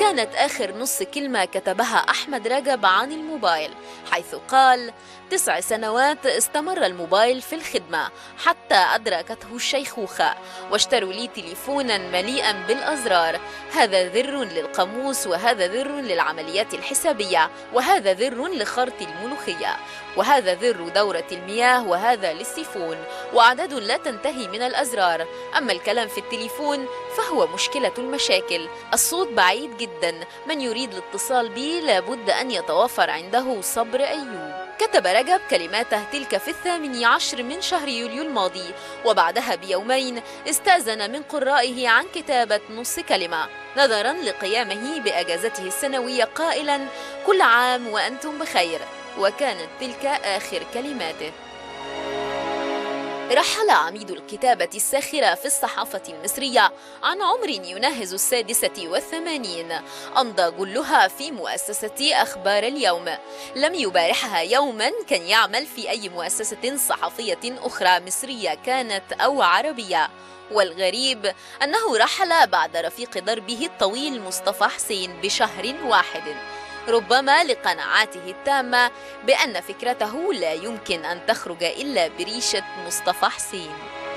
كانت آخر نص كلمة كتبها أحمد رجب عن الموبايل حيث قال تسع سنوات استمر الموبايل في الخدمة حتى أدركته الشيخوخة واشتروا لي تليفونا مليئا بالأزرار هذا ذر للقاموس وهذا ذر للعمليات الحسابية وهذا ذر لخرط الملوخية وهذا ذر دورة المياه وهذا للسيفون وأعداد لا تنتهي من الأزرار أما الكلام في التليفون فهو مشكلة المشاكل الصوت بعيد جدا من يريد الاتصال بي لابد أن يتوفر عنده صبر أيوب كتب رجب كلماته تلك في الثامن عشر من شهر يوليو الماضي وبعدها بيومين استأذن من قرائه عن كتابة نص كلمة نظرا لقيامه بأجازته السنوية قائلا كل عام وأنتم بخير وكانت تلك آخر كلماته رحل عميد الكتابة الساخرة في الصحافة المصرية عن عمر يناهز السادسة والثمانين أمضى جلها في مؤسسة أخبار اليوم لم يبارحها يوما كان يعمل في أي مؤسسة صحفية أخرى مصرية كانت أو عربية والغريب أنه رحل بعد رفيق دربه الطويل مصطفى حسين بشهر واحد ربما لقناعاته التامة بأن فكرته لا يمكن أن تخرج إلا بريشة مصطفى حسين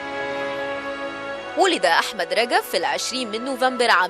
ولد أحمد رجب في العشرين من نوفمبر عام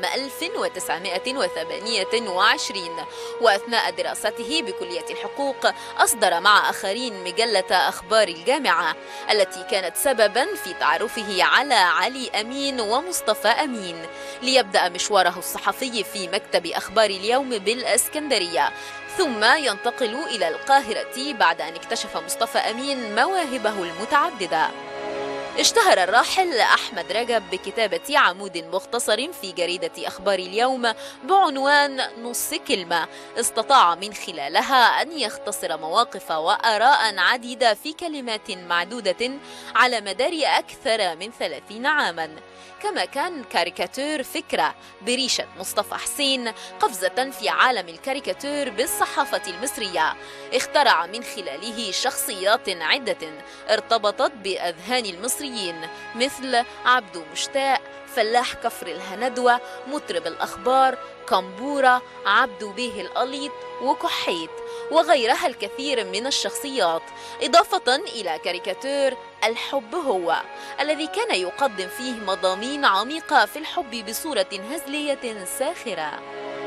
1928 وأثناء دراسته بكلية الحقوق أصدر مع آخرين مجلة أخبار الجامعة التي كانت سببا في تعرفه على علي أمين ومصطفى أمين ليبدأ مشواره الصحفي في مكتب أخبار اليوم بالأسكندرية ثم ينتقل إلى القاهرة بعد أن اكتشف مصطفى أمين مواهبه المتعددة اشتهر الراحل أحمد رجب بكتابة عمود مختصر في جريدة أخبار اليوم بعنوان نص كلمة استطاع من خلالها أن يختصر مواقف وآراء عديدة في كلمات معدودة على مدار أكثر من ثلاثين عاماً كما كان كاريكاتير فكرة بريشة مصطفى حسين قفزة في عالم الكاريكاتير بالصحافة المصرية اخترع من خلاله شخصيات عدة ارتبطت بأذهان المصريين مثل عبدو مشتاق فلاح كفر الهندوة مطرب الأخبار كمبورة عبدو بيه القليط وكحيت وغيرها الكثير من الشخصيات إضافة إلى كاريكاتير الحب هو الذي كان يقدم فيه مضامين عميقة في الحب بصورة هزلية ساخرة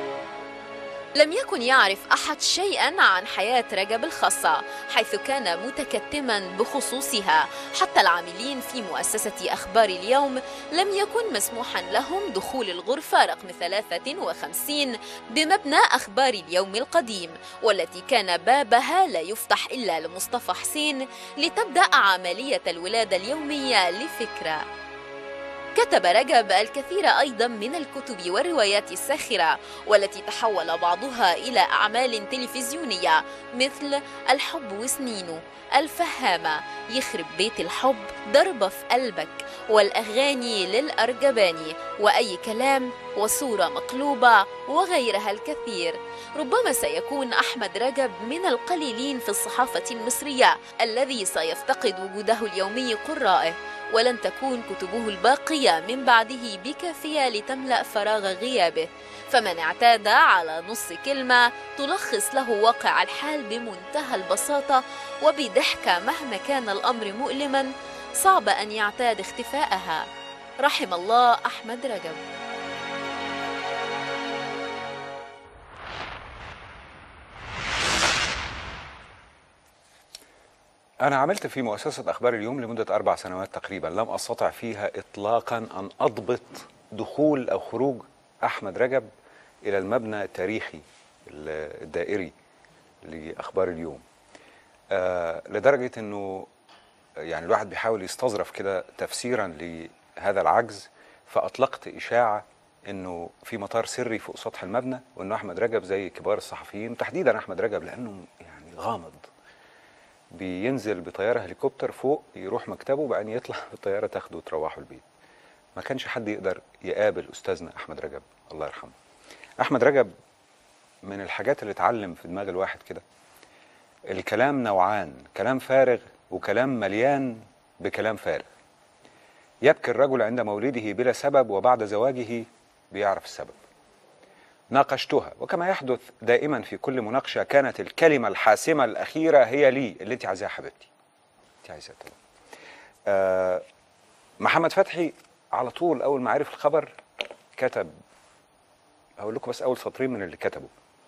لم يكن يعرف أحد شيئا عن حياة رجب الخاصة حيث كان متكتما بخصوصها حتى العاملين في مؤسسة أخبار اليوم لم يكن مسموحا لهم دخول الغرفة رقم 53 بمبنى أخبار اليوم القديم والتي كان بابها لا يفتح إلا لمصطفى حسين لتبدأ عملية الولادة اليومية لفكرة كتب رجب الكثير أيضا من الكتب والروايات الساخرة والتي تحول بعضها إلى أعمال تلفزيونية مثل الحب وسنينه الفهامة يخرب بيت الحب ضربة في قلبك والأغاني للأرجباني وأي كلام وصورة مقلوبة وغيرها الكثير ربما سيكون أحمد رجب من القليلين في الصحافة المصرية الذي سيفتقد وجوده اليومي قرائه ولن تكون كتبه الباقية من بعده بكافية لتملأ فراغ غيابه فمن اعتاد على نص كلمة تلخص له واقع الحال بمنتهى البساطة وبضحكة مهما كان الأمر مؤلما صعب أن يعتاد اختفاءها رحم الله أحمد رجب أنا عملت في مؤسسة أخبار اليوم لمدة أربع سنوات تقريبا لم أستطع فيها إطلاقا أن أضبط دخول أو خروج أحمد رجب إلى المبنى التاريخي الدائري لأخبار اليوم آه لدرجة أنه يعني الواحد بيحاول يستظرف كده تفسيرا لهذا العجز فأطلقت إشاعة أنه في مطار سري فوق سطح المبنى وأنه أحمد رجب زي كبار الصحفيين تحديدا أحمد رجب لأنه يعني غامض بينزل بطياره هليكوبتر فوق يروح مكتبه وبعدين يطلع بالطياره تاخده وتروحوا البيت ما كانش حد يقدر يقابل استاذنا احمد رجب الله يرحمه احمد رجب من الحاجات اللي اتعلم في دماغ الواحد كده الكلام نوعان كلام فارغ وكلام مليان بكلام فارغ يبكي الرجل عند مولده بلا سبب وبعد زواجه بيعرف السبب ناقشتها وكما يحدث دائما في كل مناقشه كانت الكلمه الحاسمه الاخيره هي لي اللي انت عايزاها حبيبتي انت عايزاها طبعا آه محمد فتحي على طول اول ما عرف الخبر كتب هقول لكم بس اول سطرين من اللي كتبه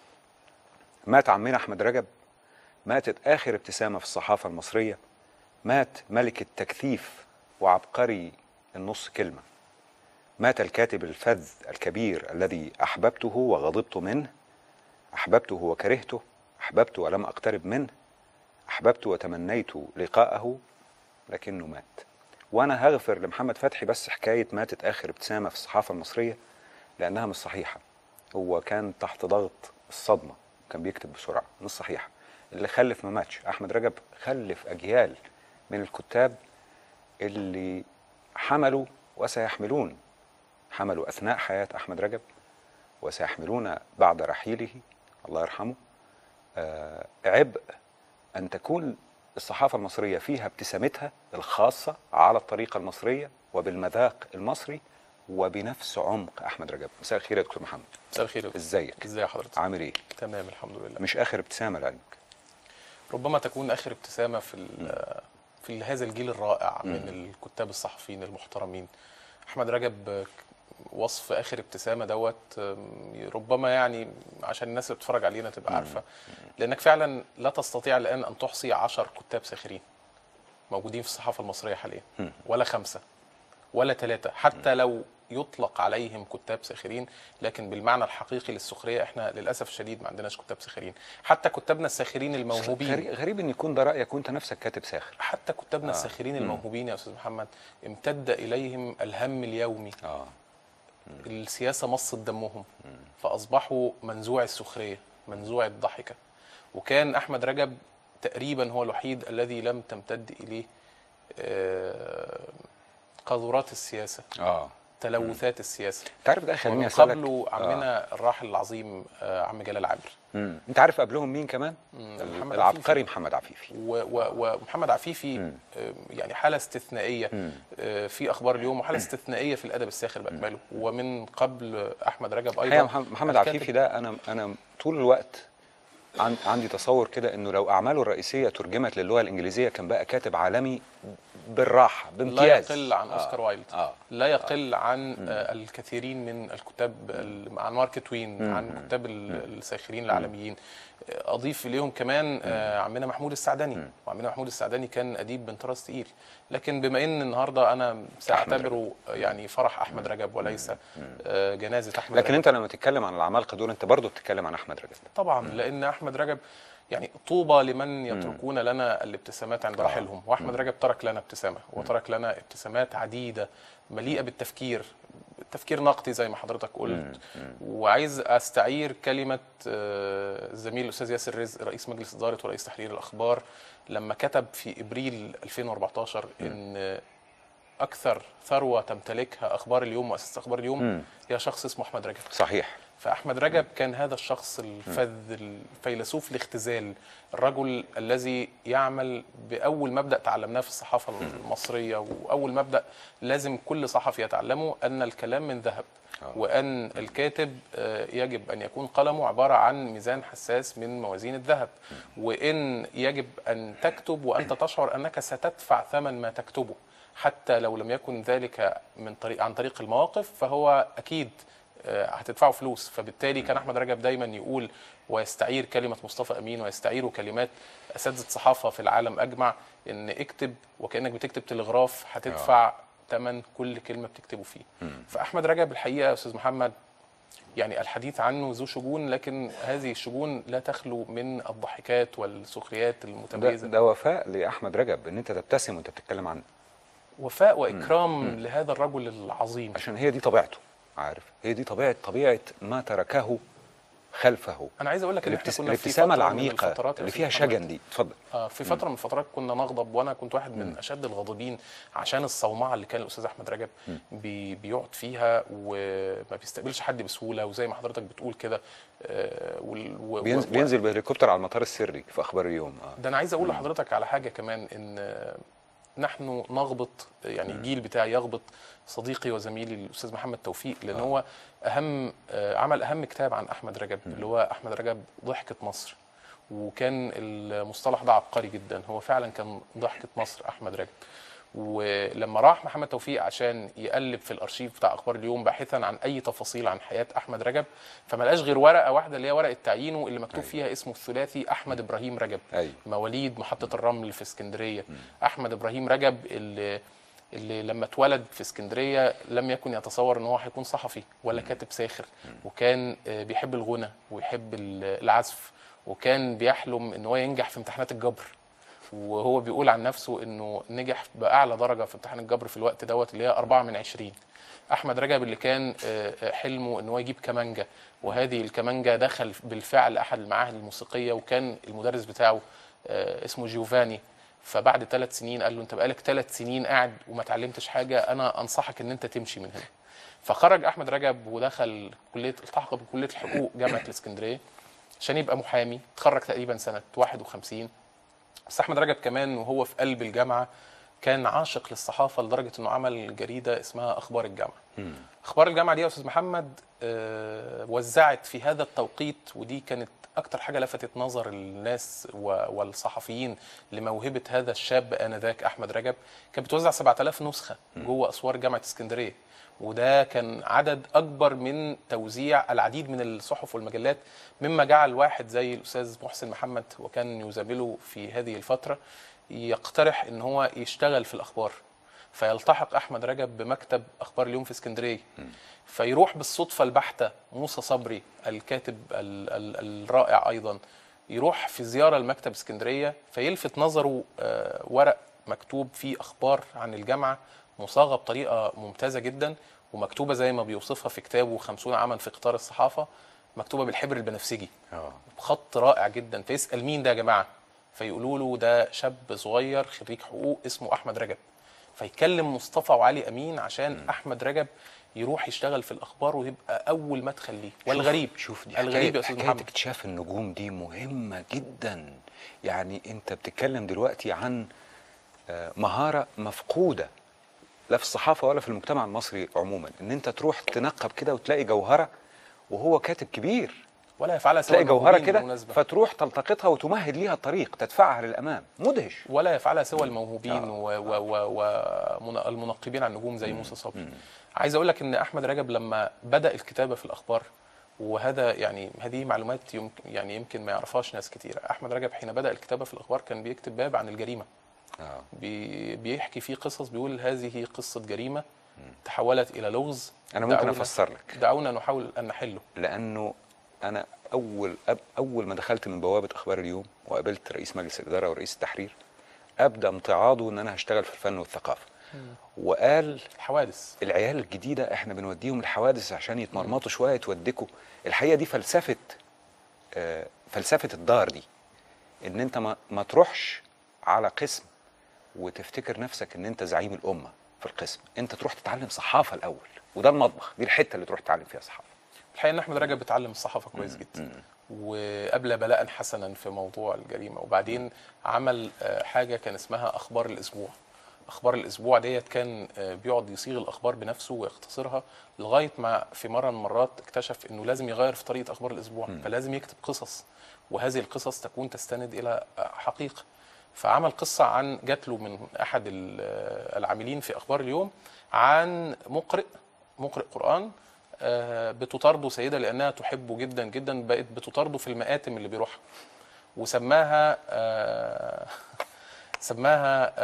مات عمنا احمد رجب ماتت اخر ابتسامه في الصحافه المصريه مات ملك التكثيف وعبقري النص كلمه مات الكاتب الفذ الكبير الذي احببته وغضبت منه احببته وكرهته احببت ولم اقترب منه احببت وتمنيت لقاءه لكنه مات وانا هغفر لمحمد فتحي بس حكايه ماتت اخر ابتسامه في الصحافه المصريه لانها مش صحيحه هو كان تحت ضغط الصدمه كان بيكتب بسرعه مش صحيحه اللي خلف ما ماتش احمد رجب خلف اجيال من الكتاب اللي حملوا وسيحملون حملوا اثناء حياه احمد رجب وسيحملون بعد رحيله الله يرحمه آه عبء ان تكون الصحافه المصريه فيها ابتسامتها الخاصه على الطريقه المصريه وبالمذاق المصري وبنفس عمق احمد رجب مساء الخير يا دكتور محمد مساء الخير يا دكتور. ازيك ازاي حضرتك عامل ايه تمام الحمد لله مش اخر ابتسامه لعلمك ربما تكون اخر ابتسامه في ال- في هذا الجيل الرائع من الكتاب الصحفيين المحترمين احمد رجب وصف اخر ابتسامه دوت أم، ربما يعني عشان الناس اللي بتتفرج علينا تبقى عارفه لانك فعلا لا تستطيع الان ان تحصي عشر كتاب ساخرين موجودين في الصحافه المصريه حاليا ولا خمسه ولا ثلاثه حتى لو يطلق عليهم كتاب ساخرين لكن بالمعنى الحقيقي للسخريه احنا للاسف الشديد ما عندناش كتاب ساخرين حتى كتابنا الساخرين الموهوبين غريب, غريب ان يكون ده رايك وانت نفسك كاتب ساخر حتى كتابنا آه. الساخرين مم. الموهوبين يا استاذ محمد امتد اليهم الهم اليومي اه السياسه مصت دمهم فاصبحوا منزوع السخريه منزوع الضحكه وكان احمد رجب تقريبا هو الوحيد الذي لم تمتد اليه آه، قاذورات السياسه اه تلوثات السياسه انت عارف ده خليني ومن اسالك قبله عمنا الراحل العظيم آه، عم جلال عامر مم. انت عارف قبلهم مين كمان مم، ال- محمد العبقري عفيفي. محمد عفيفي و- و- ومحمد عفيفي مم. آه، يعني حاله استثنائيه مم. آه، في اخبار اليوم وحاله استثنائيه في الادب الساخر باكمله ومن قبل احمد رجب الحقيقه ايضا محمد محمد الكاتب- عفيفي ده انا انا طول الوقت عن عندي تصور كده انه لو اعماله الرئيسيه ترجمت للغه الانجليزيه كان بقى كاتب عالمي بالراحه لا بامتياز يقل عن آه. اوسكار وايلد اه لا يقل عن آه، الكثيرين من الكتاب ال- عن مارك توين مم. عن كتاب ال- الساخرين العالميين آه، اضيف اليهم كمان آه، عمنا محمود السعدني وعمنا محمود السعدني كان اديب من طراز تقيل لكن بما ان النهارده انا ساعتبره آه، يعني فرح احمد رجب وليس آه، جنازه احمد لكن رجب انت لما تتكلم عن العمالقه دول انت برضه بتتكلم عن احمد رجب طبعا لان احمد رجب يعني طوبى لمن يتركون لنا الابتسامات عند آه. رحيلهم واحمد رجب ترك لنا ابتسامه وترك لنا ابتسامات عديده مليئه بالتفكير تفكير نقدي زي ما حضرتك قلت وعايز استعير كلمه آه، الزميل الاستاذ ياسر رزق رئيس مجلس اداره ورئيس تحرير الاخبار لما كتب في ابريل 2014 ان اكثر ثروه تمتلكها اخبار اليوم مؤسسه اخبار اليوم مم. هي شخص اسمه احمد رجب صحيح فاحمد رجب كان هذا الشخص الفذ الفيلسوف الاختزال الرجل الذي يعمل باول مبدا تعلمناه في الصحافه المصريه واول مبدا لازم كل صحفي يتعلمه ان الكلام من ذهب آه. وان الكاتب آه، يجب ان يكون قلمه عباره عن ميزان حساس من موازين الذهب وان يجب ان تكتب وانت تشعر انك ستدفع ثمن ما تكتبه حتى لو لم يكن ذلك من طريق عن طريق المواقف فهو اكيد آه، هتدفعوا فلوس فبالتالي كان احمد رجب دايما يقول ويستعير كلمه مصطفى امين ويستعير كلمات اساتذه صحافه في العالم اجمع ان اكتب وكانك بتكتب تلغراف هتدفع ثمن كل كلمه بتكتبه فيه فاحمد رجب الحقيقه يا استاذ محمد يعني الحديث عنه ذو شجون لكن هذه الشجون لا تخلو من الضحكات والسخريات ده, المتميزه ده وفاء لاحمد رجب ان انت تبتسم وانت بتتكلم عنه وفاء واكرام لهذا الرجل العظيم عشان هي دي طبيعته عارف هي دي طبيعه طبيعه ما تركه خلفه انا عايز اقول لك ان احنا الابتس... كنا في الابتسامه فترة من العميقه الفترات يا اللي أستاذ فيها محمد، شجن دي اتفضل آه، في فتره من الفترات كنا نغضب وانا كنت واحد من اشد الغاضبين عشان الصومعه اللي كان الاستاذ احمد رجب بي بيقعد فيها وما بيستقبلش حد بسهوله وزي ما حضرتك بتقول كده آه، وال- و- و- بينزل, و- بينزل بهليكوبتر على المطار السري في اخبار اليوم اه ده انا عايز اقول لحضرتك على حاجه كمان ان آه، نحن نغبط يعني الجيل بتاعي يغبط صديقي وزميلي الاستاذ محمد توفيق لان هو اهم آه، عمل اهم كتاب عن احمد رجب اللي هو احمد رجب ضحكه مصر وكان المصطلح ده عبقري جدا هو فعلا كان ضحكه مصر احمد رجب ولما راح محمد توفيق عشان يقلب في الارشيف بتاع اخبار اليوم باحثا عن اي تفاصيل عن حياه احمد رجب فما لقاش غير ورقه واحده اللي هي ورقه تعيينه اللي مكتوب أيوة. فيها اسمه الثلاثي احمد ابراهيم رجب أيوة. مواليد محطه الرمل في اسكندريه احمد ابراهيم رجب اللي اللي لما اتولد في اسكندريه لم يكن يتصور ان هو هيكون صحفي ولا كاتب ساخر وكان آه، بيحب الغنى ويحب ال- العزف وكان بيحلم ان هو ينجح في امتحانات الجبر وهو بيقول عن نفسه انه نجح باعلى درجه في امتحان الجبر في الوقت دوت اللي هي 4 من 20 احمد رجب اللي كان آه، آه، حلمه ان هو يجيب كمانجا وهذه الكمانجا دخل بالفعل احد المعاهد الموسيقيه وكان المدرس بتاعه آه، اسمه جيوفاني فبعد ثلاث سنين قال له انت بقالك ثلاث سنين قاعد وما اتعلمتش حاجه انا انصحك ان انت تمشي من هنا فخرج احمد رجب ودخل كليه التحق بكليه الحقوق جامعه الاسكندريه عشان يبقى محامي اتخرج تقريبا سنه 51 بس احمد رجب كمان وهو في قلب الجامعه كان عاشق للصحافه لدرجه انه عمل جريده اسمها اخبار الجامعه اخبار الجامعه دي يا استاذ محمد آه، وزعت في هذا التوقيت ودي كانت اكتر حاجه لفتت نظر الناس و- والصحفيين لموهبه هذا الشاب انذاك احمد رجب كانت بتوزع 7000 نسخه جوه اسوار جامعه اسكندريه وده كان عدد اكبر من توزيع العديد من الصحف والمجلات مما جعل واحد زي الاستاذ محسن محمد وكان يزامله في هذه الفتره يقترح ان هو يشتغل في الاخبار فيلتحق احمد رجب بمكتب اخبار اليوم في اسكندريه فيروح بالصدفه البحته موسى صبري الكاتب ال- ال- الرائع ايضا يروح في زياره لمكتب اسكندريه فيلفت نظره آه، ورق مكتوب فيه اخبار عن الجامعه مصاغه بطريقه ممتازه جدا ومكتوبه زي ما بيوصفها في كتابه 50 عاما في قطار الصحافه مكتوبه بالحبر البنفسجي اه خط رائع جدا فيسال مين ده يا جماعه فيقولوا له ده شاب صغير خريج حقوق اسمه احمد رجب فيكلم مصطفى وعلي امين عشان احمد رجب يروح يشتغل في الاخبار ويبقى اول مدخل ليه والغريب شوف دي الغريب يا حكاية, استاذ حكاية محمد اكتشاف النجوم دي مهمة جدا يعني انت بتتكلم دلوقتي عن آه، مهارة مفقودة لا في الصحافة ولا في المجتمع المصري عموما ان انت تروح تنقب كده وتلاقي جوهرة وهو كاتب كبير ولا يفعلها سوى تلاقي جوهرة الموهوبين كده بالمناسبة. فتروح تلتقطها وتمهد ليها الطريق تدفعها للأمام مدهش ولا يفعلها سوى الموهوبين آه. والمنقبين عن النجوم زي موسى صبري عايز اقول لك ان احمد رجب لما بدا الكتابه في الاخبار وهذا يعني هذه معلومات يمكن يعني يمكن ما يعرفهاش ناس كتيره احمد رجب حين بدا الكتابه في الاخبار كان بيكتب باب عن الجريمه آه. بي بيحكي فيه قصص بيقول هذه قصه جريمه تحولت الى لغز أنا ممكن دعونا- أفسر لك دعونا نحاول ان نحله لانه انا اول أب اول ما دخلت من بوابه اخبار اليوم وقابلت رئيس مجلس الاداره ورئيس التحرير ابدا امتعاضه ان انا هشتغل في الفن والثقافه وقال الحوادث العيال الجديده احنا بنوديهم الحوادث عشان يتمرمطوا شويه يتودكوا الحقيقه دي فلسفه آه، فلسفه الدار دي ان انت ما, ما تروحش على قسم وتفتكر نفسك ان انت زعيم الامه في القسم انت تروح تتعلم صحافه الاول وده المطبخ دي الحته اللي تروح تتعلم فيها صحافه الحقيقه ان احمد رجب بيتعلم الصحافه كويس جدا وقبل بلاء حسنا في موضوع الجريمه وبعدين عمل آه، حاجه كان اسمها اخبار الاسبوع اخبار الاسبوع ديت كان آه، بيقعد يصيغ الاخبار بنفسه ويختصرها لغايه ما في مره من المرات اكتشف انه لازم يغير في طريقه اخبار الاسبوع فلازم يكتب قصص وهذه القصص تكون تستند الى آه، حقيقه فعمل قصه عن جات له من احد ال- آه، العاملين في اخبار اليوم عن مقرئ مقرئ قران آه، بتطارده سيده لانها تحبه جدا جدا بقت بتطارده في المآتم اللي بيروحها وسماها آه، سماها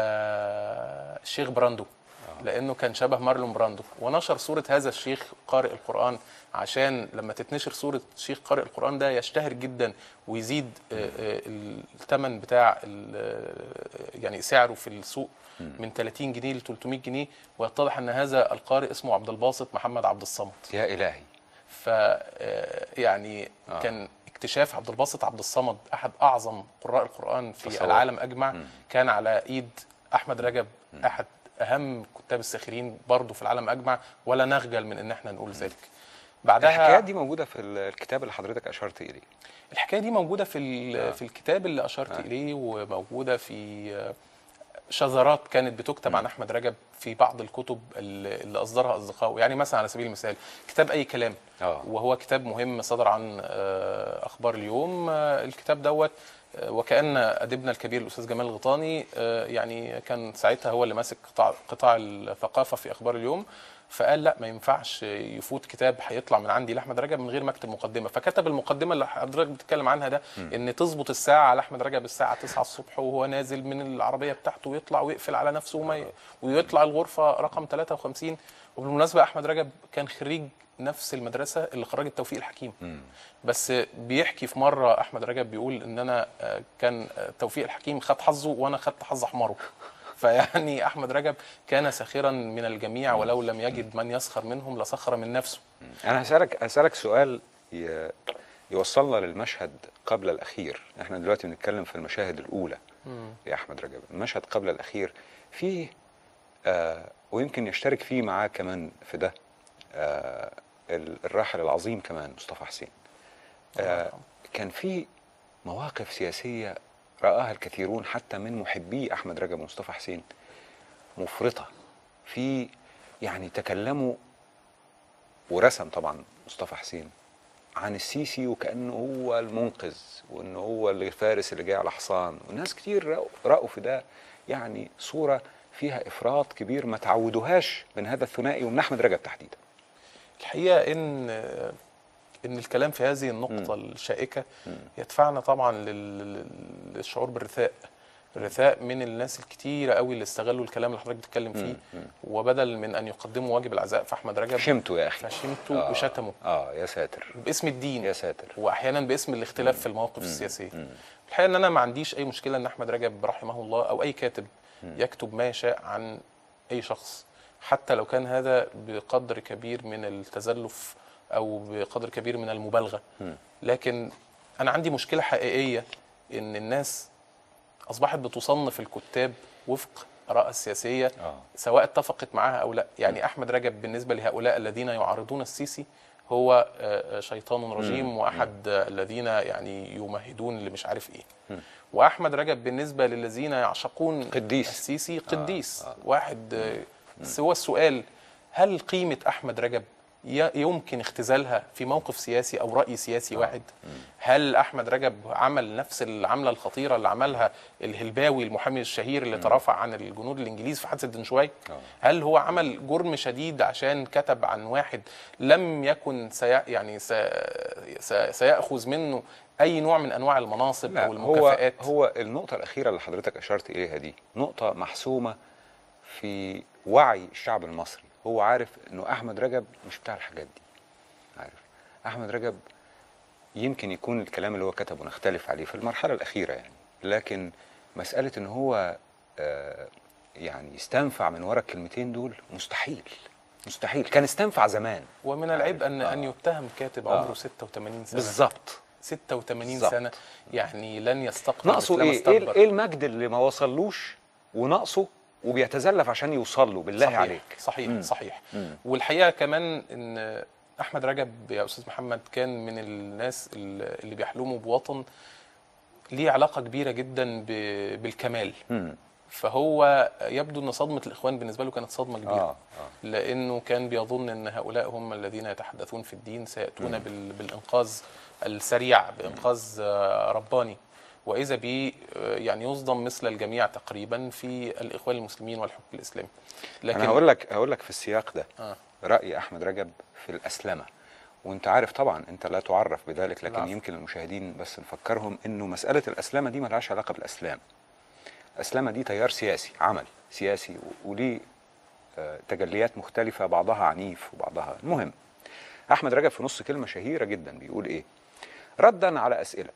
آه، الشيخ براندو لانه كان شبه مارلون براندو ونشر صوره هذا الشيخ قارئ القران عشان لما تتنشر صوره شيخ قارئ القران ده يشتهر جدا ويزيد آه، آه، الثمن بتاع ال- آه، يعني سعره في السوق من 30 جنيه ل 300 جنيه ويتضح ان هذا القارئ اسمه عبد الباسط محمد عبد الصمد يا الهي ف آه، يعني آه. كان اكتشاف عبد الباسط عبد الصمد احد اعظم قراء القران في تصور. العالم اجمع كان على ايد احمد رجب احد اهم كتاب الساخرين برضه في العالم اجمع ولا نخجل من ان احنا نقول ذلك بعدها الحكايات دي موجوده في الكتاب اللي حضرتك اشرت اليه الحكايه دي موجوده في ال- آه. في الكتاب اللي اشرت آه. اليه وموجوده في شذرات كانت بتكتب عن احمد رجب في بعض الكتب اللي اللي اصدرها اصدقائه يعني مثلا على سبيل المثال كتاب اي كلام آه. وهو كتاب مهم صدر عن آه، اخبار اليوم آه، الكتاب دوت آه، وكان اديبنا الكبير الاستاذ جمال الغيطاني آه، يعني كان ساعتها هو اللي ماسك قطاع قطاع الثقافه في اخبار اليوم فقال لا ما ينفعش يفوت كتاب هيطلع من عندي لاحمد رجب من غير ما اكتب مقدمه فكتب المقدمه اللي حضرتك بتتكلم عنها ده ان تظبط الساعه على احمد رجب الساعه 9 الصبح وهو نازل من العربيه بتاعته ويطلع ويقفل على نفسه وما ي... ويطلع الغرفه رقم 53 وبالمناسبه احمد رجب كان خريج نفس المدرسه اللي خرجت توفيق الحكيم بس بيحكي في مره احمد رجب بيقول ان انا آه، كان آه، توفيق الحكيم خد حظه وانا خدت حظ حماره فيعني احمد رجب كان ساخرا من الجميع ولو لم يجد من يسخر منهم لسخر من نفسه انا هسالك هسالك سؤال ي... يوصلنا للمشهد قبل الاخير احنا دلوقتي بنتكلم في المشاهد الاولى يا احمد رجب المشهد قبل الاخير فيه آه ويمكن يشترك فيه معاه كمان في ده آه ال- الراحل العظيم كمان مصطفى حسين آه كان في مواقف سياسيه راها الكثيرون حتى من محبي احمد رجب ومصطفى حسين مفرطه في يعني تكلموا ورسم طبعا مصطفى حسين عن السيسي وكانه هو المنقذ وانه هو الفارس اللي جاي على حصان وناس كتير رأوا, رأوا في ده يعني صوره فيها افراط كبير ما تعودوهاش من هذا الثنائي ومن احمد رجب تحديدا الحقيقه ان ان الكلام في هذه النقطه الشائكه يدفعنا طبعا لل- للشعور بالرثاء الرثاء من الناس الكتيره قوي اللي استغلوا الكلام اللي حضرتك بتتكلم فيه وبدل من ان يقدموا واجب العزاء في احمد رجب شمتوا يا اخي فشمتوا آه. وشتموا اه يا ساتر باسم الدين يا ساتر واحيانا باسم الاختلاف في المواقف السياسيه الحقيقه ان انا ما عنديش اي مشكله ان احمد رجب رحمه الله او اي كاتب يكتب ما يشاء عن اي شخص حتى لو كان هذا بقدر كبير من التزلف او بقدر كبير من المبالغه لكن انا عندي مشكله حقيقيه ان الناس اصبحت بتصنف الكتاب وفق اراء السياسيه آه. سواء اتفقت معها او لا يعني احمد رجب بالنسبه لهؤلاء الذين يعارضون السيسي هو آه، آه، شيطان رجيم واحد آه، الذين يعني يمهدون اللي مش عارف ايه واحمد رجب بالنسبه للذين يعشقون قديس. السيسي قديس واحد آه، بس هو السؤال هل قيمه احمد رجب ي- يمكن اختزالها في موقف سياسي او راي سياسي واحد هل احمد رجب عمل نفس العمله الخطيره اللي عملها الهلباوي المحامي الشهير اللي ترافع عن الجنود الانجليز في حادثه دنشواي آه. هل هو عمل جرم شديد عشان كتب عن واحد لم يكن سي يعني سي سي سيأخذ منه اي نوع من انواع المناصب لا او هو المكافآت هو النقطة الأخيرة اللي حضرتك أشرت إليها دي نقطة محسومة في وعي الشعب المصري هو عارف إنه أحمد رجب مش بتاع الحاجات دي عارف أحمد رجب يمكن يكون الكلام اللي هو كتبه نختلف عليه في المرحلة الأخيرة يعني لكن مسألة إن هو آه يعني يستنفع من ورا الكلمتين دول مستحيل مستحيل كان استنفع زمان ومن العيب ان آه. ان يتهم كاتب آه. عمره 86 سنه بالظبط 86 بالظبط. سنه يعني لن يستقبل ناقصه مثلما ايه؟ ايه استكبر. ايه المجد اللي ما وصلوش وناقصه وبيتزلف عشان يوصل له بالله صحيح عليك صحيح مم. صحيح مم. والحقيقه كمان ان احمد رجب يا استاذ محمد كان من الناس اللي بيحلموا بوطن ليه علاقه كبيره جدا ب- بالكمال مم. فهو يبدو ان صدمه الاخوان بالنسبه له كانت صدمه كبيره اه اه لانه كان بيظن ان هؤلاء هم الذين يتحدثون في الدين سياتون بال- بالانقاذ السريع بانقاذ آه، رباني واذا به آه، يعني يصدم مثل الجميع تقريبا في الاخوان المسلمين والحكم الاسلامي انا هقول لك هقول لك في السياق ده آه. راي احمد رجب في الاسلمه وانت عارف طبعا انت لا تعرف بذلك لكن العفو. يمكن المشاهدين بس نفكرهم انه مساله الاسلمه دي ملهاش علاقه بالاسلام الاسلمه دي تيار سياسي عمل سياسي و- وليه آه، تجليات مختلفه بعضها عنيف وبعضها المهم احمد رجب في نص كلمه شهيره جدا بيقول ايه ردا على اسئله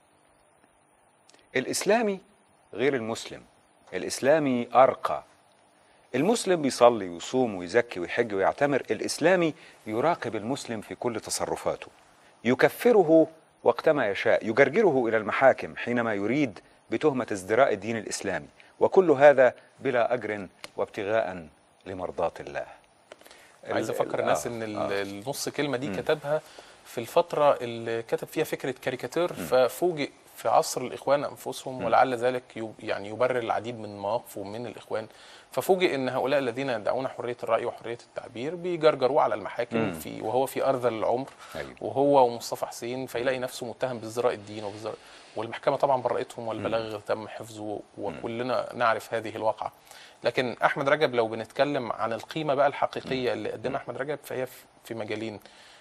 الاسلامي غير المسلم الاسلامي ارقى المسلم بيصلي ويصوم ويزكي ويحج ويعتمر الإسلامي يراقب المسلم في كل تصرفاته يكفره وقتما يشاء يجرجره إلى المحاكم حينما يريد بتهمة ازدراء الدين الإسلامي وكل هذا بلا أجر وابتغاء لمرضاة الله عايز ال- افكر ال- الناس آه، ان ال- آه. النص كلمه دي كتبها في الفتره اللي كتب فيها فكره كاريكاتير ففوجئ في عصر الاخوان انفسهم ولعل ذلك يب- يعني يبرر العديد من مواقفه من الاخوان ففوجئ ان هؤلاء الذين يدعون حريه الراي وحريه التعبير بيجرجروه على المحاكم في وهو في ارذل العمر أيوة. وهو ومصطفى حسين فيلاقي نفسه متهم بازدراء الدين وبازدراء والمحكمه طبعا برأتهم والبلاغ تم حفظه وكلنا نعرف هذه الواقعه لكن احمد رجب لو بنتكلم عن القيمه بقى الحقيقيه اللي قدمها احمد رجب فهي في- في مجالين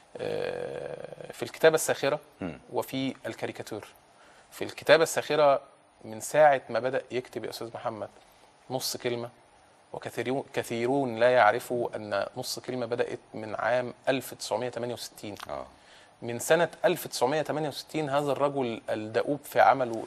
آه، في الكتابه الساخره وفي الكاريكاتير في الكتابه الساخره من ساعه ما بدا يكتب يا استاذ محمد نص كلمه وكثيرون كثيرون لا يعرفوا ان نص كلمه بدات من عام 1968 اه من سنة 1968 هذا الرجل الدؤوب في عمله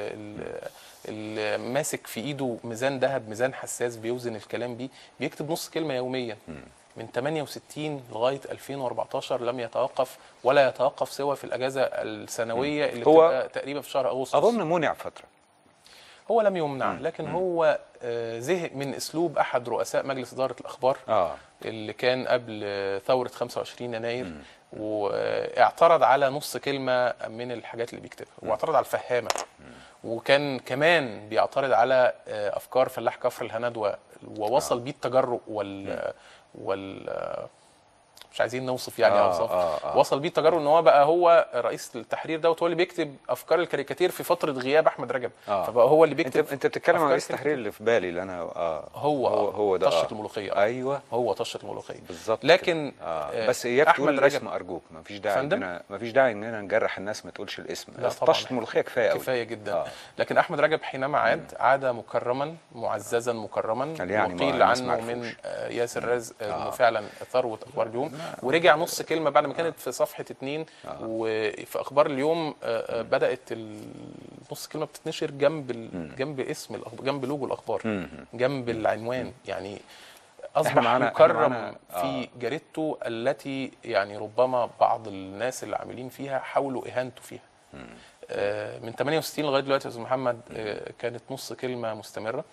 اللي ماسك في ايده ميزان ذهب ميزان حساس بيوزن الكلام بيه بيكتب نص كلمة يوميا من 68 لغاية 2014 لم يتوقف ولا يتوقف سوى في الأجازة السنوية اللي هو بتبقى تقريبا في شهر أغسطس اظن منع فتره هو لم يمنع لكن هو آه، زهق من أسلوب أحد رؤساء مجلس إدارة الأخبار اه اللي كان قبل ثورة 25 يناير واعترض على نص كلمة من الحاجات اللي بيكتبها واعترض على الفهامة وكان كمان بيعترض على آه، أفكار فلاح كفر الهندوة ووصل بيه التجرؤ وال وال مش عايزين نوصف يعني آه، اوصاف آه، آه. وصل بيه التجرؤ ان هو بقى هو رئيس التحرير دوت هو اللي بيكتب افكار الكاريكاتير في فتره غياب احمد رجب آه. فبقى هو اللي انت بيكتب انت بتتكلم عن أفكار رئيس التحرير اللي في بالي اللي انا اه هو هو, هو ده طشه آه. الملوخيه ايوه هو طشه الملوخيه بالظبط لكن كده. آه. آه، بس اياك أحمد تقول رجب- الاسم ارجوك ما فيش داعي فندم؟ اننا ما فيش داعي اننا نجرح الناس ما تقولش الاسم لا طبعاً. طشه الملوخيه كفايه قوي كفايه جدا آه. آه. لكن احمد رجب حينما عاد عاد مكرما معززا مكرما قال يعني ما- وقيل الناس ما عنه من عرفوش. آه، ياسر رزق آه. انه فعلا ثروه اخبار اليوم ورجع نص كلمه بعد ما كانت في صفحه اتنين وفي اخبار اليوم آه، آه، بدات ال- نص كلمه بتتنشر جنب ال... جنب اسم الأخبار جنب لوجو الاخبار مم. جنب العنوان يعني إحنا اصبح معانا- إحنا يكرم معانا- في جريدته التي يعني ربما بعض الناس اللي عاملين فيها حاولوا اهانته فيها آه، من 68 لغايه دلوقتي يا استاذ محمد آه، كانت نص كلمه مستمره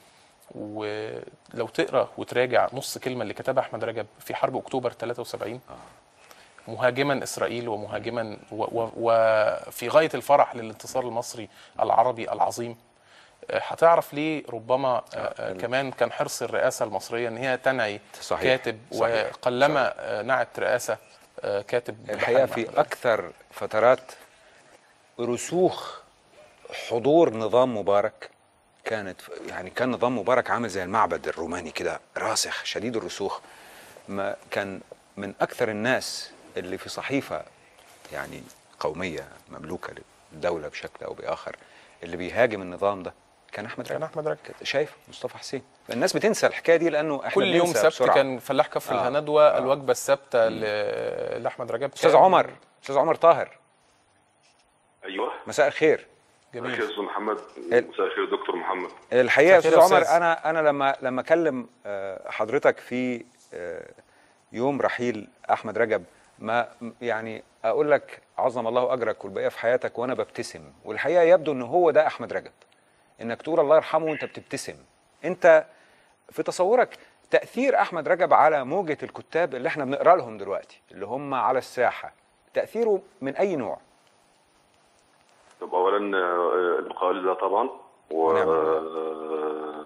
ولو تقرا وتراجع نص كلمه اللي كتبها احمد رجب في حرب اكتوبر 73 مهاجما اسرائيل ومهاجما و- و- وفي غايه الفرح للانتصار المصري العربي العظيم آه، هتعرف ليه ربما آه، آه، كمان كان حرص الرئاسه المصريه ان هي تنعي صحيح. كاتب صحيح. وقلما آه، نعت رئاسه آه، كاتب الحقيقه بحجم أحمد في اكثر فترات رسوخ حضور نظام مبارك كانت يعني كان نظام مبارك عامل زي المعبد الروماني كده راسخ شديد الرسوخ ما كان من اكثر الناس اللي في صحيفه يعني قوميه مملوكه للدوله بشكل او باخر اللي بيهاجم النظام ده كان احمد كان رجب احمد رجب شايف مصطفى حسين الناس بتنسى الحكايه دي لانه احنا كل يوم بننسى سبت بسرعة. كان فلاح كفر آه. الهندوه آه. الوجبه الثابته ل- لاحمد رجب استاذ كان عمر استاذ عمر طاهر ايوه مساء الخير مساء الخير يا جميل استاذ محمد ال- مساء الخير دكتور محمد الحقيقه يا مساء استاذ الخير يا عمر أستاذ. انا انا لما لما اكلم آه، حضرتك في آه، يوم رحيل احمد رجب ما يعني اقول لك عظم الله اجرك والبقيه في حياتك وانا ببتسم والحقيقه يبدو ان هو ده احمد رجب انك تقول الله يرحمه وانت بتبتسم انت في تصورك تاثير احمد رجب على موجه الكتاب اللي احنا بنقرا لهم دلوقتي اللي هم على الساحه تاثيره من اي نوع طب اولا آه، البقاء لله طبعا و ونعم آه،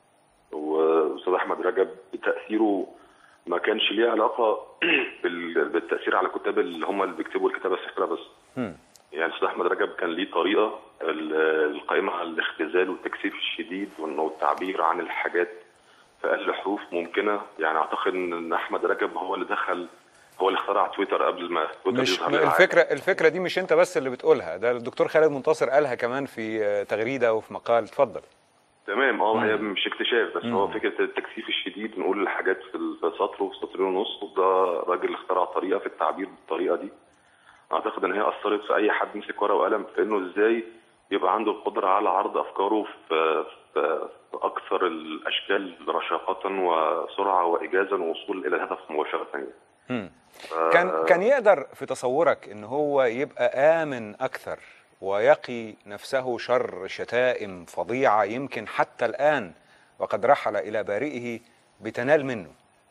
واستاذ احمد رجب تاثيره ما كانش ليه علاقه بال- بالتاثير على الكتاب اللي هم اللي بيكتبوا الكتابه الساخره بس مم. يعني استاذ احمد رجب كان ليه طريقه ال- القائمه على الاختزال والتكثيف الشديد وانه التعبير عن الحاجات في اقل حروف ممكنه يعني اعتقد ان احمد رجب هو اللي دخل هو اللي اخترع تويتر قبل ما تويتر مش يظهر للعالم. الفكره الفكره دي مش انت بس اللي بتقولها ده الدكتور خالد منتصر قالها كمان في آه، تغريده وفي مقال اتفضل تمام اه هي مش اكتشاف بس هو فكره التكثيف الشديد نقول الحاجات في ال- في سطر وفي سطرين ونص وده راجل اخترع طريقه في التعبير بالطريقه دي اعتقد ان هي اثرت في اي حد مسك ورقه وقلم في انه ازاي يبقى عنده القدره على عرض افكاره في, في, في اكثر الاشكال رشاقه وسرعه وايجازا ووصول الى الهدف مباشره يعني. مم. كان كان يقدر في تصورك ان هو يبقى امن اكثر ويقي نفسه شر شتائم فظيعه يمكن حتى الان وقد رحل الى بارئه بتنال منه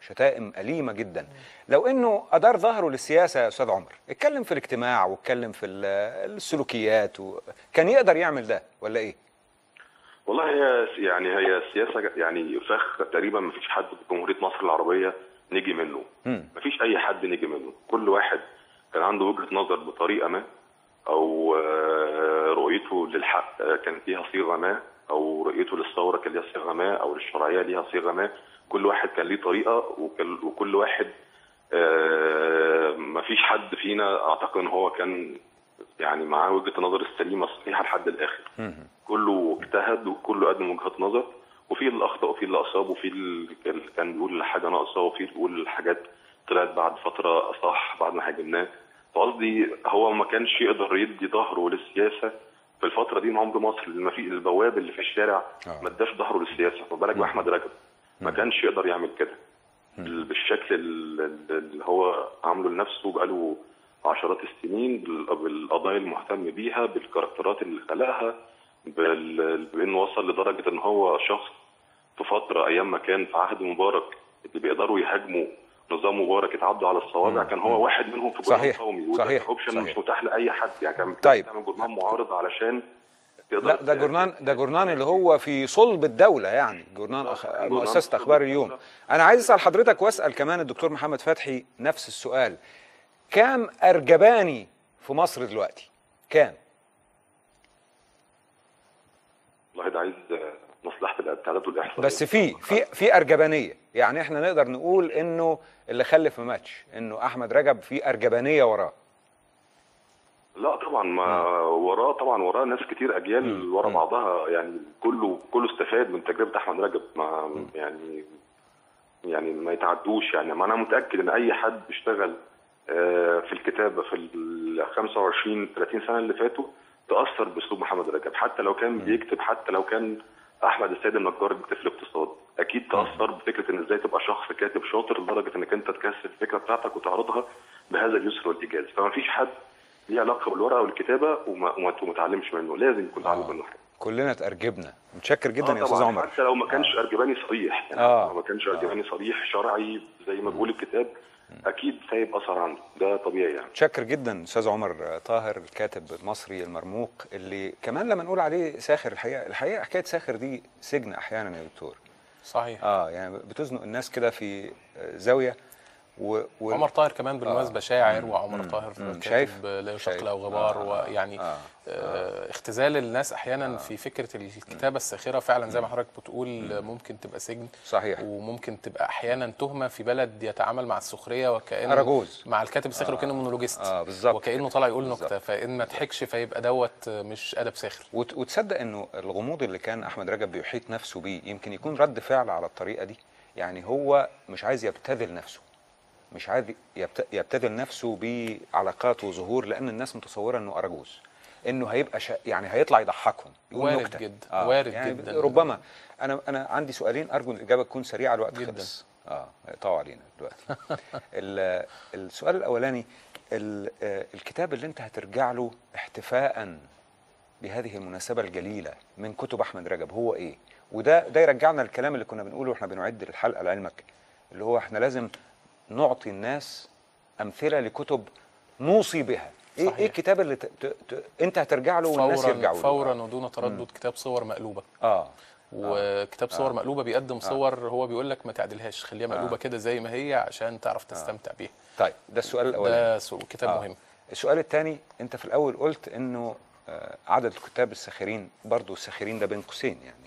شتائم أليمة جدا لو انه ادار ظهره للسياسة يا استاذ عمر اتكلم في الاجتماع واتكلم في ال- السلوكيات و... كان يقدر يعمل ده ولا ايه والله هي يعني هي السياسه يعني فخ تقريبا ما فيش حد في جمهوريه مصر العربيه نجي منه مم. ما فيش اي حد نجي منه كل واحد كان عنده وجهه نظر بطريقه ما او آه، رؤيته للحق آه، كانت ليها صيغه ما او رؤيته للثوره كان ليها صيغه ما او للشرعيه ليها صيغه ما كل واحد كان ليه طريقه وكل- وكل واحد آه، ما فيش حد فينا اعتقد ان هو كان يعني معاه وجهه النظر السليمه الصحيحه لحد الاخر كله اجتهد وكله قدم وجهات نظر وفي اللي اخطا وفي اللي اصاب وفي اللي كان بيقول حاجه ناقصه وفي اللي بيقول حاجات طلعت بعد فتره صح بعد ما هاجمناه فقصدي هو ما كانش يقدر يدي ظهره للسياسه في الفتره دي من عمر مصر لما في البواب اللي في الشارع آه. ما اداش ظهره للسياسه ما بالك باحمد رجب ما كانش يقدر يعمل كده بال- بالشكل ال- ال- اللي هو عامله لنفسه بقاله عشرات السنين بال- بالقضايا المهتم بيها بالكاركترات اللي خلقها بال- بانه وصل لدرجه ان هو شخص في فتره ايام ما كان في عهد مبارك اللي بيقدروا يهاجموا نظام مبارك يتعدوا على الصوابع كان هو واحد منهم في جرنان صحيح، قومي وده صحيح، اوبشن صحيح. مش متاح لاي حد يعني كان طيب. تعمل جرنان معارض علشان تقدر لا ده جورنان ده جورنان اللي هو في صلب الدولة يعني جورنان أخ... جورنان مؤسسة في صلب أخبار اليوم الدولة. أنا عايز أسأل حضرتك وأسأل كمان الدكتور محمد فتحي نفس السؤال كام أرجباني في مصر دلوقتي كام والله ده عايز آه، مصلحه التعداد والاحصاء بس في في في أرجبانية يعني إحنا نقدر نقول إنه اللي خلف في ماتش إنه أحمد رجب في أرجبانية وراه لا طبعا ما وراه طبعا وراه ناس كتير اجيال ورا بعضها يعني كله كله استفاد من تجربه احمد رجب ما يعني يعني ما يتعدوش يعني ما انا متاكد ان اي حد اشتغل آه، في الكتابه في ال 25 30 سنه اللي فاتوا تاثر باسلوب محمد رجب حتى لو كان بيكتب حتى لو كان احمد السيد النجار بيكتب في الاقتصاد اكيد تاثر بفكره ان ازاي تبقى شخص كاتب شاطر لدرجه انك انت تكسر الفكره بتاعتك وتعرضها بهذا اليسر والايجاز فما فيش حد ليه علاقه بالورقه والكتابه وما وما وما تعلمش منه لازم يكون تعلم منه حاجه كلنا اتأرجبنا متشكر جدا آه يا أستاذ طبعاً، عمر حتى لو ما كانش ارجباني صريح يعني آه. لو ما كانش ارجباني صريح شرعي زي ما بيقول الكتاب اكيد سايب اثر عنده ده طبيعي يعني متشكر جدا استاذ عمر طاهر الكاتب المصري المرموق اللي كمان لما نقول عليه ساخر الحقيقه الحقيقه حكايه ساخر دي سجن احيانا يا دكتور صحيح اه يعني بتزنق الناس كده في زاويه و... و... عمر طاهر كمان بالمناسبه شاعر وعمر طاهر مم. كاتب شايف؟ لا شايف. يشق له غبار آه. ويعني آه. آه. اختزال الناس احيانا في فكره الكتابه الساخره فعلا زي ما حضرتك بتقول ممكن تبقى سجن صحيح وممكن تبقى احيانا تهمه في بلد يتعامل مع السخريه وكانه أراجوز. مع الكاتب الساخر وكانه مونولوجيست آه، بالظبط وكانه طالع يقول بالظبط. نكته فان ما ضحكش فيبقى دوت مش ادب ساخر وت... وتصدق انه الغموض اللي كان احمد رجب بيحيط نفسه بيه يمكن يكون رد فعل على الطريقه دي يعني هو مش عايز يبتذل نفسه مش عايز يبت... يبتذل نفسه بعلاقات وظهور لان الناس متصوره انه اراجوز انه هيبقى شا... يعني هيطلع يضحكهم يقول وارد نكته جدا، وارد يعني جدا. ربما انا انا عندي سؤالين ارجو ان الاجابه تكون سريعه الوقت جدا. خلص اه هيقطعوا علينا دلوقتي ال- السؤال الاولاني ال- آه، الكتاب اللي انت هترجع له احتفاء بهذه المناسبة الجليلة من كتب أحمد رجب هو إيه؟ وده ده يرجعنا للكلام اللي كنا بنقوله واحنا بنعد الحلقة لعلمك اللي هو احنا لازم نعطي الناس أمثلة لكتب نوصي بها إيه, صحيح. إيه الكتاب اللي ت... ت... ت... أنت هترجع له والناس فورا يرجعوا له فورا ودون تردد كتاب صور مقلوبه آه وكتاب صور مقلوبه بيقدم صور هو بيقول لك ما تعدلهاش خليها مقلوبه كده زي ما هي عشان تعرف تستمتع بيها طيب ده السؤال الأولاني ده سو- كتاب آه. مهم السؤال الثاني انت في الاول قلت انه آه، عدد الكتاب الساخرين برضو الساخرين ده بين قوسين يعني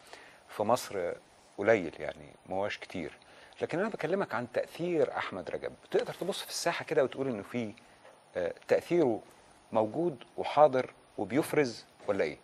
في مصر آه، قليل يعني ما هوش كتير لكن انا بكلمك عن تاثير احمد رجب تقدر تبص في الساحه كده وتقول انه في آه، تاثيره موجود وحاضر وبيفرز ولا ايه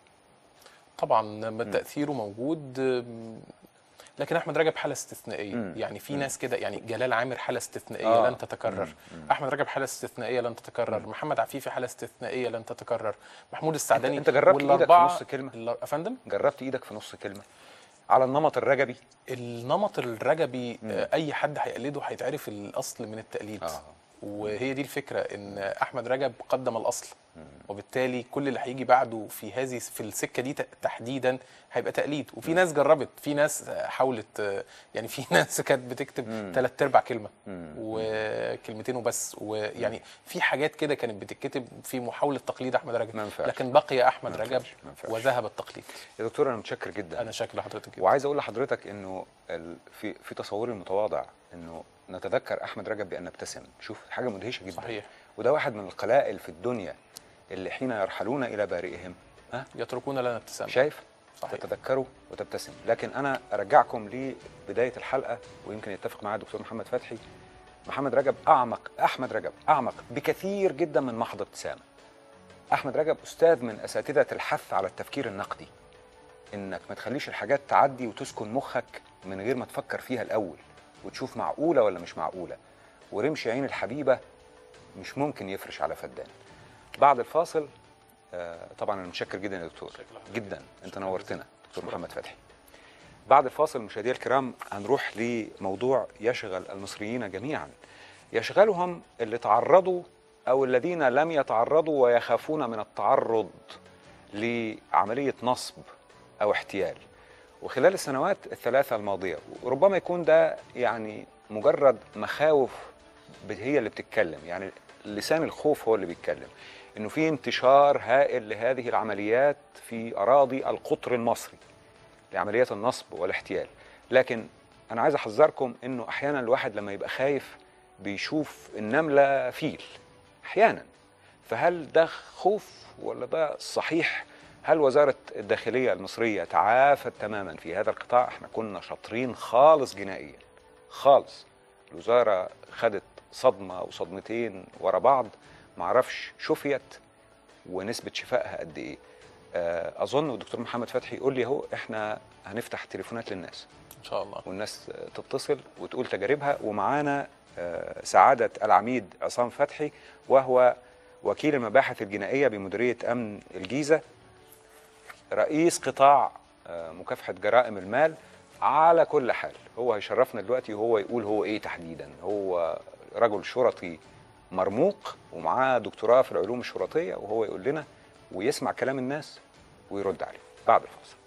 طبعا لما تاثيره موجود أم، لكن احمد رجب حاله استثنائيه مم. يعني في ناس كده يعني جلال عامر حاله استثنائيه آه. لن تتكرر احمد رجب حاله استثنائيه لن تتكرر محمد عفيفي حاله استثنائيه لن تتكرر محمود السعداني أنت جربت إيدك في والأربعة- نص كلمة؟ ال- يا فندم جربت ايدك في نص كلمه على النمط الرجبي النمط الرجبي آه، اي حد هيقلده هيتعرف الاصل من التقليد آه. وهي دي الفكره ان احمد رجب قدم الاصل وبالتالي كل اللي هيجي بعده في هذه في السكه دي ت- تحديدا هيبقى تقليد وفي ناس جربت في ناس حاولت يعني في ناس كانت بتكتب ثلاث ارباع كلمه وكلمتين وبس ويعني في حاجات كده كانت بتتكتب في محاوله تقليد احمد رجب ما ينفعش. لكن بقي احمد ما رجب ينفعش. ما ينفعش. وذهب التقليد يا دكتور انا متشكر جدا انا شاكر لحضرتك جدا وعايز اقول لحضرتك انه ال... في في تصوري المتواضع انه نتذكر احمد رجب بان نبتسم شوف حاجه مدهشه جدا صحيح. وده واحد من القلائل في الدنيا اللي حين يرحلون الى بارئهم ها يتركون لنا ابتسامه شايف صحيح. تتذكروا وتبتسم لكن انا ارجعكم لبدايه الحلقه ويمكن يتفق معايا الدكتور محمد فتحي محمد رجب اعمق احمد رجب اعمق بكثير جدا من محض ابتسامه احمد رجب استاذ من اساتذه الحث على التفكير النقدي انك ما تخليش الحاجات تعدي وتسكن مخك من غير ما تفكر فيها الاول وتشوف معقوله ولا مش معقوله ورمش عين الحبيبه مش ممكن يفرش على فدان بعد الفاصل آه، طبعا انا متشكر جدا يا دكتور جدا انت نورتنا دكتور محمد فتحي بعد الفاصل مشاهدينا الكرام هنروح لموضوع يشغل المصريين جميعا يشغلهم اللي تعرضوا او الذين لم يتعرضوا ويخافون من التعرض لعمليه نصب او احتيال وخلال السنوات الثلاثه الماضيه وربما يكون ده يعني مجرد مخاوف ب- هي اللي بتتكلم يعني لسان الخوف هو اللي بيتكلم انه في انتشار هائل لهذه العمليات في اراضي القطر المصري لعمليات النصب والاحتيال لكن انا عايز احذركم انه احيانا الواحد لما يبقى خايف بيشوف النمله فيل احيانا فهل ده خوف ولا ده صحيح هل وزارة الداخلية المصرية تعافت تماما في هذا القطاع احنا كنا شاطرين خالص جنائيا خالص الوزارة خدت صدمة أو صدمتين ورا بعض معرفش شفيت ونسبة شفائها قد إيه آه، أظن والدكتور محمد فتحي يقول لي أهو إحنا هنفتح تليفونات للناس ان شاء الله والناس تتصل وتقول تجاربها ومعانا آه، سعادة العميد عصام فتحي وهو وكيل المباحث الجنائية بمديرية أمن الجيزة رئيس قطاع آه، مكافحة جرائم المال على كل حال هو هيشرفنا دلوقتي وهو يقول هو ايه تحديدا هو رجل شرطي مرموق ومعاه دكتوراه في العلوم الشرطية وهو يقول لنا ويسمع كلام الناس ويرد عليه بعد الفاصل